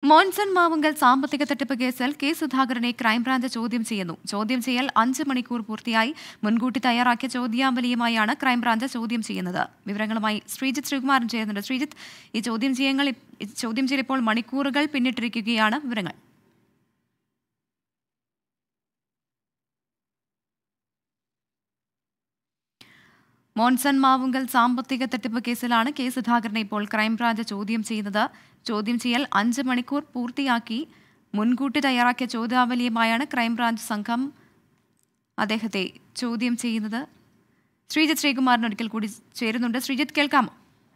മോൻസൺ മാവുങ്കൽ സാമ്പത്തിക തട്ടിപ്പ് കേസിൽ കെ സുധാകരനെ ക്രൈംബ്രാഞ്ച് ചോദ്യം ചെയ്യുന്നു ചോദ്യം ചെയ്യൽ അഞ്ച് മണിക്കൂർ പൂർത്തിയായി മുൻകൂട്ടി തയ്യാറാക്കിയ ചോദ്യാവലിയുമായാണ് ക്രൈംബ്രാഞ്ച് ചോദ്യം ചെയ്യുന്നത് വിവരങ്ങളുമായി ശ്രീജിത്ത് ശ്രീകുമാരൻ ചേരുന്നുണ്ട് ശ്രീജിത്ത് ഈ ചോദ്യം ചെയ്യങ്ങൾ ഈ ചോദ്യം ചെയ്യൽ ഇപ്പോൾ മണിക്കൂറുകൾ പിന്നിട്ടിരിക്കുകയാണ് വിവരങ്ങൾ മോൻസൺ മാവുങ്കൽ സാമ്പത്തിക തട്ടിപ്പ് കേസിലാണ് കെ സുധാകരനെ ഇപ്പോൾ ക്രൈംബ്രാഞ്ച് ചോദ്യം ചെയ്യുന്നത് ചോദ്യം ചെയ്യൽ അഞ്ച് മണിക്കൂർ പൂർത്തിയാക്കി മുൻകൂട്ടി തയ്യാറാക്കിയ ചോദ്യാവലിയുമായാണ് ക്രൈംബ്രാഞ്ച് സംഘം അദ്ദേഹത്തെ ചോദ്യം ചെയ്യുന്നത് ശ്രീജിത്ത് ശ്രീകുമാറിന് ഒരിക്കൽ കൂടി ചേരുന്നുണ്ട് ശ്രീജിത്ത് കേൾക്കാമോ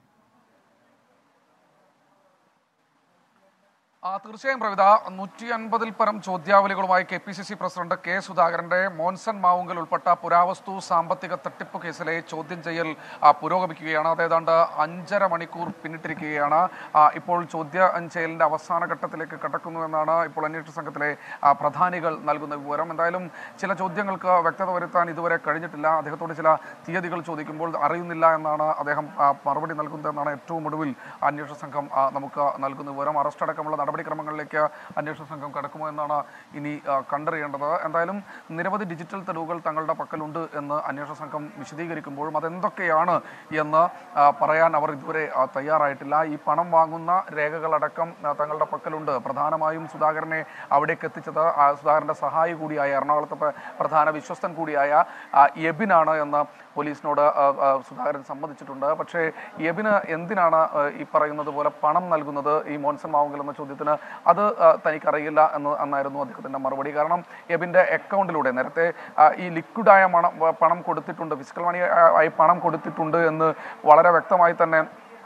ആ, തീർച്ചയായും പ്രവിത നൂറ്റി അൻപതിൽ പരം ചോദ്യാവലികളുമായി K P C C president K സുധാകരന്റെ മോൻസൺ മാവുങ്കൽ ഉൾപ്പെട്ട പുരാവസ്തു സാമ്പത്തിക തട്ടിപ്പ് കേസിലെ ചോദ്യം ചെയ്യൽ ആ, പുരോഗമിക്കുകയാണ് അത് ഏതാണ്ട് അഞ്ചര മണിക്കൂർ പിന്നിട്ടിരിക്കുകയാണ് ആ, ഇപ്പോൾ ചോദ്യം ചെയ്യലിന്റെ അവസാന ഘട്ടത്തിലേക്ക് കടക്കുന്നു എന്നാണ് ഇപ്പോൾ അന്വേഷണ സംഘത്തിലെ ആ, പ്രധാനികൾ നൽകുന്ന വിവരം എന്തായാലും ചില ചോദ്യങ്ങൾക്ക് വ്യക്തത വരുത്താൻ ഇതുവരെ കഴിഞ്ഞിട്ടില്ല അദ്ദേഹത്തോട് ചില തീയതികൾ ചോദിക്കുമ്പോൾ അറിയുന്നില്ല എന്നാണ് അദ്ദേഹം ആ, മറുപടി നൽകുന്നതെന്നാണ് ഏറ്റവും ഒടുവിൽ അന്വേഷണ സംഘം ആ, നമുക്ക് നൽകുന്ന വിവരം അറസ്റ്റ് അടക്കമുള്ള നടപടിക്രമങ്ങളിലേക്ക് അന്വേഷണ സംഘം കടക്കുമോ എന്നാണ് ഇനി ആ, കണ്ടറിയേണ്ടത് എന്തായാലും നിരവധി ഡിജിറ്റൽ തെളിവുകൾ തങ്ങളുടെ പക്കലുണ്ട് എന്ന് അന്വേഷണ സംഘം വിശദീകരിക്കുമ്പോഴും അതെന്തൊക്കെയാണ് എന്ന് ആ, പറയാൻ അവർ ഇതുവരെ ആ, തയ്യാറായിട്ടില്ല ഈ പണം വാങ്ങുന്ന രേഖകളടക്കം ആ, തങ്ങളുടെ പക്കലുണ്ട് പ്രധാനമായും സുധാകരനെ അവിടേക്ക് എത്തിച്ചത് ആ, സുധാകരന്റെ സഹായി കൂടിയായ എറണാകുളത്തെ പ്ര- പ്രധാന വിശ്വസ്തൻ കൂടിയായ ആ, എബിനാണ് എന്ന് പോലീസിനോട് ആ, ആ, സുധാകരൻ സമ്മതിച്ചിട്ടുണ്ട് പക്ഷേ എബിന് എന്തിനാണ് ആ, ഈ പറയുന്നത് പോലെ പണം നൽകുന്നത് ഈ മോൻസൺ മാവുങ്കൽ എന്ന ചോദ്യത്തിന് അത് ആ, തനിക്കറിയില്ല എന്ന് എന്നായിരുന്നു അദ്ദേഹത്തിന്റെ മറുപടി കാരണം എബിന്റെ അക്കൗണ്ടിലൂടെ നേരത്തെ ആ, ഈ ലിക്വിഡായ മണം പണം കൊടുത്തിട്ടുണ്ട് ഫിസിക്കൽ മണി ആയി പണം കൊടുത്തിട്ടുണ്ട് എന്ന് വളരെ വ്യക്തമായി തന്നെ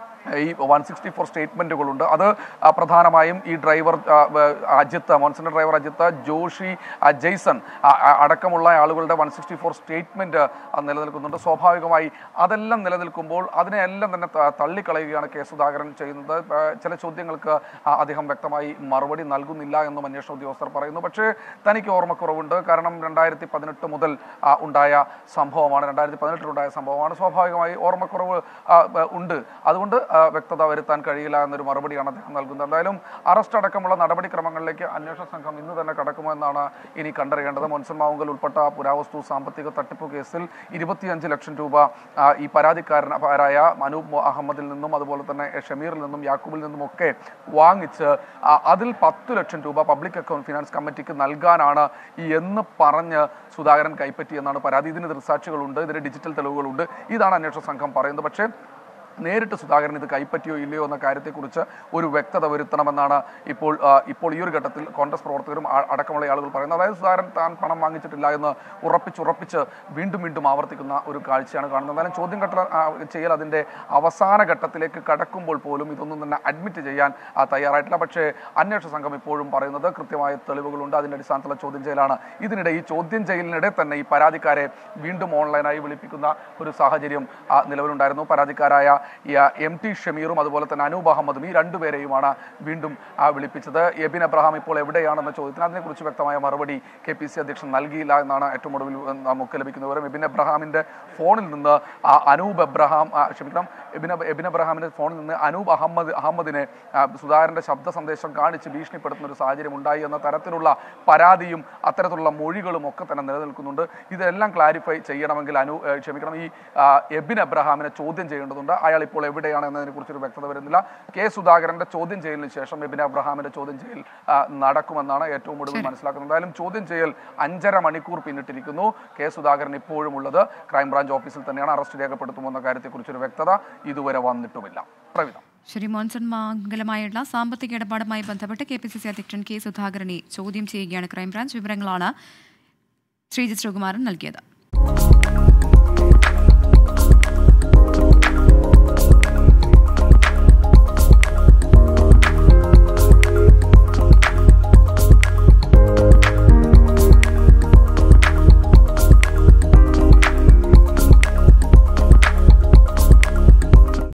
ഈ വൺ സിക്സ്റ്റി ഫോർ സ്റ്റേറ്റ്മെന്റുകളുണ്ട് അത് ആ, പ്രധാനമായും ഈ ഡ്രൈവർ ആ, വ- അജിത്ത് മോൻസന്റെ ഡ്രൈവർ അജിത്ത് ജോഷി ആ, ജെയ്സൺ ആ, ആ, അടക്കമുള്ള ആളുകളുടെ വൺ സിക്സ്റ്റി ഫോർ സ്റ്റേറ്റ്മെന്റ് നിലനിൽക്കുന്നുണ്ട് സ്വാഭാവികമായി അതെല്ലാം നിലനിൽക്കുമ്പോൾ അതിനെല്ലാം തന്നെ ത- തള്ളിക്കളയുകയാണ് കെ സുധാകരൻ ചെയ്യുന്നത് ആ, ചില ചോദ്യങ്ങൾക്ക് ആ, അദ്ദേഹം വ്യക്തമായി മറുപടി നൽകുന്നില്ല എന്നും അന്വേഷണ ഉദ്യോഗസ്ഥർ പറയുന്നു പക്ഷേ തനിക്ക് ഓർമ്മക്കുറവുണ്ട് കാരണം രണ്ടായിരത്തി പതിനെട്ട് മുതൽ ആ, ഉണ്ടായ സംഭവമാണ് രണ്ടായിരത്തി പതിനെട്ടിലുണ്ടായ സംഭവമാണ് സ്വാഭാവികമായി ഓർമ്മക്കുറവ് ആ, ബ- ഉണ്ട് അതുകൊണ്ട് ആ, വ്യക്തത വരുത്താൻ കഴിയില്ല എന്നൊരു മറുപടിയാണ് അദ്ദേഹം നൽകുന്നത് എന്തായാലും അറസ്റ്റ് അടക്കമുള്ള നടപടിക്രമങ്ങളിലേക്ക് അന്വേഷണ സംഘം ഇന്ന് തന്നെ കടക്കുമോ എന്നാണ് ഇനി കണ്ടറിയേണ്ടത് മോൻസൺ മാവുങ്കൽ ഉൾപ്പെട്ട പുരാവസ്തു സാമ്പത്തിക തട്ടിപ്പ് കേസിൽ ഇരുപത്തിയഞ്ച് ലക്ഷം രൂപ ആ, ഈ പരാതിക്കാരനായ അനൂപ് മൊ- അഹമ്മദിൽ നിന്നും അതുപോലെ തന്നെ ഷമീറിൽ നിന്നും യാക്കൂബിൽ നിന്നും ഒക്കെ വാങ്ങിച്ച് ആ, അതിൽ പത്ത് ലക്ഷം രൂപ പബ്ലിക് അക്കൗണ്ട് ഫിനാൻസ് കമ്മിറ്റിക്ക് നൽകാനാണ് ഈ എന്ന് പറഞ്ഞ് സുധാകരൻ കൈപ്പറ്റിയെന്നാണ് പരാതി ഇതിന് ദൃസാക്ഷികളുണ്ട് ഇതിന് ഡിജിറ്റൽ തെളിവുകളുണ്ട് ഇതാണ് അന്വേഷണ സംഘം പറയുന്നത് പക്ഷേ നേരിട്ട് സുധാകരൻ ഇത് കൈപ്പറ്റിയോ ഇല്ലയോ എന്ന കാര്യത്തെക്കുറിച്ച് ഒരു വ്യക്തത വരുത്തണമെന്നാണ് ഇപ്പോൾ ആ, ഇപ്പോൾ ഈ ഒരു ഘട്ടത്തിൽ കോൺഗ്രസ് പ്രവർത്തകരും ആ- അടക്കമുള്ള ആളുകൾ പറയുന്നത് അതായത് സുധാകരൻ താൻ പണം വാങ്ങിച്ചിട്ടില്ല എന്ന് ഉറപ്പിച്ചുറപ്പിച്ച് വീണ്ടും വീണ്ടും ആവർത്തിക്കുന്ന ഒരു കാഴ്ചയാണ് കാണുന്നത് എന്തായാലും ചോദ്യം ഘട്ട ആ, ചെയ്യൽ അതിൻ്റെ അവസാന ഘട്ടത്തിലേക്ക് കടക്കുമ്പോൾ പോലും ഇതൊന്നും തന്നെ അഡ്മിറ്റ് ചെയ്യാൻ ആ, തയ്യാറായിട്ടില്ല പക്ഷേ അന്വേഷണ സംഘം ഇപ്പോഴും പറയുന്നത് കൃത്യമായ തെളിവുകളുണ്ട് അതിൻ്റെ അടിസ്ഥാനത്തിലുള്ള ചോദ്യം ചെയ്യലാണ് ഇതിനിടെ ഈ ചോദ്യം ചെയ്യലിനിടെ തന്നെ ഈ പരാതിക്കാരെ വീണ്ടും ഓൺലൈനായി വിളിപ്പിക്കുന്ന ഒരു സാഹചര്യം ആ, നിലവിലുണ്ടായിരുന്നു പരാതിക്കാരായ ഈ ആ, എം ടി ഷമീറും അതുപോലെ തന്നെ അനൂപ് അഹമ്മദും ഈ രണ്ടുപേരെയുമാണ് വീണ്ടും ആ, വിളിപ്പിച്ചത് എബിൻ എബ്രഹാം ഇപ്പോൾ എവിടെയാണെന്ന ചോദ്യത്തിന് അതിനെക്കുറിച്ച് വ്യക്തമായ മറുപടി കെ പി സി അധ്യക്ഷൻ നൽകിയില്ല എന്നാണ് ഏറ്റവും ഒടുവിൽ നമുക്ക് ലഭിക്കുന്ന വിവരം എബിൻ എബ്രഹാമിന്റെ ഫോണിൽ നിന്ന് ആ, അനൂപ് എബ്രഹാം ആ, ക്ഷമിക്കണം എബിൻ എബ്- എബിൻ എബ്രഹാമിന്റെ ഫോണിൽ നിന്ന് അനൂപ് അഹമ്മദ് അഹമ്മദിനെ ആ, സുധാകരന്റെ ശബ്ദ സന്ദേശം കാണിച്ച് ഭീഷണിപ്പെടുത്തുന്ന ഒരു സാഹചര്യം ഉണ്ടായി എന്ന തരത്തിലുള്ള പരാതിയും അത്തരത്തിലുള്ള മൊഴികളും ഒക്കെ തന്നെ നിലനിൽക്കുന്നുണ്ട് ഇതെല്ലാം ക്ലാരിഫൈ ചെയ്യണമെങ്കിൽ അനു ഏ, ക്ഷമിക്കണം ഈ ആ, എബിൻ എബ്രഹാമിനെ ചോദ്യം ചെയ്യേണ്ടതുണ്ട് അയാൾ ഇപ്പോൾ എവിടെയാണ് എന്നതിനെ കുറിച്ചൊരു വ്യക്തത വരുന്നില്ല കെ സുധാകരന്റെ ചോദ്യം ചെയ്യലിന് ശേഷം എബിൻ എബ്രഹാമിന്റെ ചോദ്യം ചെയ്യൽ ആ, നടക്കുമെന്നാണ് ഏറ്റവും ഒടുവിൽ മനസ്സിലാക്കുന്നത് എന്തായാലും ചോദ്യം ചെയ്യൽ അഞ്ചര മണിക്കൂർ പിന്നിട്ടിരിക്കുന്നു കെ സുധാകരൻ ഇപ്പോഴും ഉള്ളത് ക്രൈംബ്രാഞ്ച് ഓഫീസിൽ തന്നെയാണ് അറസ്റ്റ് രേഖപ്പെടുത്തുമെന്ന കാര്യത്തെക്കുറിച്ചൊരു വ്യക്തത ഇതുവരെ വന്നിട്ടുമില്ല പ്രവിധ ശ്രീ മോൻസൺ മംഗലമായുള്ള സാമ്പത്തിക ഇടപാടുമായി ബന്ധപ്പെട്ട് കെ പി സി സി അധ്യക്ഷൻ കെ സുധാകരനെ ചോദ്യം ചെയ്യുകയാണ് ക്രൈംബ്രാഞ്ച് വിവരങ്ങളാണ് ശ്രീജിത് ശ്രീകുമാരൻ നൽകിയത്